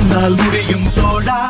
உன்னால் முடியும் தோழா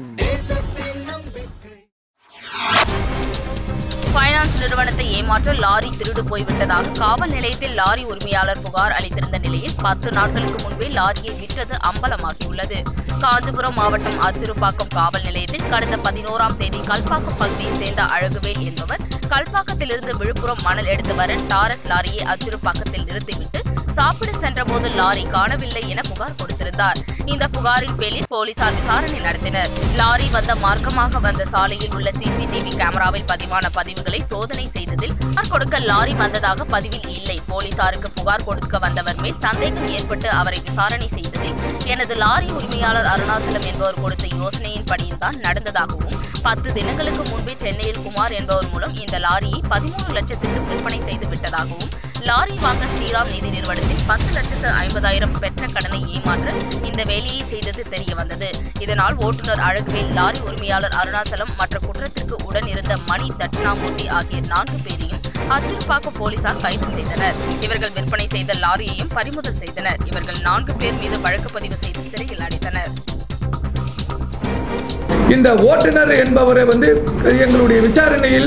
ஃபைனான்ஸ் நிறுவனத்தை ஏமாற்ற லாரி திருடு போய்விட்டதாக காவல் நிலையத்தில் லாரி உரிமையாளர் புகார் அளித்திருந்த நிலையில் பத்து நாட்களுக்கு முன்பே லாரியை விற்றது அம்பலமாகியுள்ளது காஞ்சிபுரம் மாவட்டம் அச்சிறுப்பாக்கம் காவல் நிலையத்தில் கடந்த பதினோராம் தேதி கல்பாக்கம் பகுதியைச் சேர்ந்த அழகுவேல் என்பவர் கல்பாக்கத்திலிருந்து விழுப்புரம் மணல் எடுத்து வர டாரஸ் லாரியை அச்சிறுப்பாக்கத்தில் நிறுத்திவிட்டு சாப்பிட சென்றபோது லாரி காணவில்லை என புகார் கொடுத்திருந்தார் இந்த புகாரின் பேரில் போலீசார் விசாரணை நடத்தினர் லாரி வந்த மார்க்கமாக வந்த சாலையில் உள்ள சிசிடிவி கேமராவில் பதிவான பதிவுகளை சோதனை செய்ததில் புகார் கொடுக்க லாரி வந்ததாக பதிவில் இல்லை போலீசாருக்கு புகார் கொடுக்க வந்தவர் மேல் சந்தேகம் ஏற்பட்டு அவரை விசாரணை செய்ததில் எனது லாரி உரிமையாளர் அருணாசலம் என்பவர் கொடுத்த யோசனையின்படியும் தான் நடந்ததாகவும் பத்து தினங்களுக்கு முன்பே சென்னையில் குமார் என்பவர் மூலம் இந்த லாரியை பதிமூணு லட்சத்துக்கு விற்பனை செய்து விட்டதாகவும் லாரி வாங்க ஸ்ரீராம் நிதி நிறுவனத்தில் பத்து லட்சத்து ஐம்பதாயிரம் பெற்ற கடனை ஏமாற்ற இந்த வேலையை செய்தது தெரிய வந்தது இதனால் ஓட்டுநர் அழகுவேல் லாரி உரிமையாளர் அருணாசலம் மற்ற குற்றத்திற்கு உடன் இருந்த மணி தட்சிணாமூர்த்தி ஆகிய நான்கு பேரையும் அச்சிறுப்பாக்கம் போலீசார் கைது செய்தனர் இவர்கள் விற்பனை செய்த லாரியையும் பறிமுதல் செய்தனர் இவர்கள் நான்கு பேர் மீது வழக்கு பதிவு செய்து சிறையில் அடைத்தனர் இந்த ஓட்டுநர் என்பவரை வந்து எங்களுடைய விசாரணையில்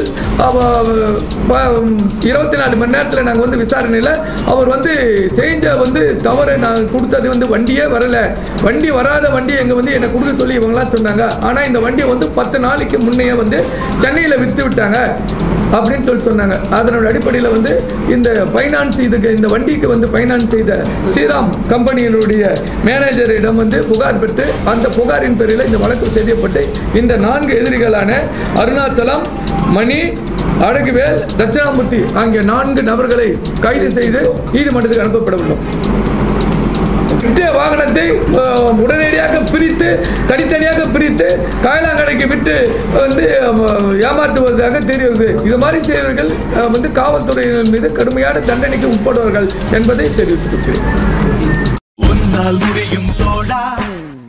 இருபத்தி நாலு மணி நேரத்தில் நாங்கள் வந்து விசாரணையில் அவர் வந்து செஞ்ச வந்து தவறு நான் கொடுத்தது வந்து வண்டியே வரல வண்டி வராத வண்டி எங்கள் வந்து என்னை கொடுக்க சொல்லி இவங்களாம் சொன்னாங்க ஆனால் இந்த வண்டியை வந்து பத்து நாளைக்கு முன்னையே வந்து சென்னையில் விற்று விட்டாங்க அப்படின்னு சொல்லி சொன்னாங்க அதனோட அடிப்படையில் வந்து இந்த ஃபைனான்ஸ் இதுக்கு இந்த வண்டிக்கு வந்து ஃபைனான்ஸ் செய்த ஸ்ரீராம் கம்பெனியினுடைய மேனேஜரிடம் வந்து புகார் பெற்று அந்த புகாரின் பேரில் இந்த வழக்கு செய்யப்பட்டு இந்த நான்கு எதிரிகளான அருணாச்சலம் மணி அழகுவேல் தட்சிணாமூர்த்தி ஆகிய நான்கு நபர்களை கைது செய்து நீதிமன்றத்துக்கு அனுப்பப்பட உள்ளோம் விற்ற வாகனத்தை அஹ், உடனடியாக பிரித்து தனித்தனியாக பிரித்து காயலாங்கடைக்கு விட்டு வந்து அஹ், ஏமாற்றுவதாக தெரிகிறது இது மாதிரி செய்வர்கள் அஹ், வந்து காவல்துறையினர் மீது கடுமையான தண்டனைக்கு உட்படுவார்கள் என்பதை தெரிவித்துக் கொள்கிறேன் உன்னால் முடியும் தோழா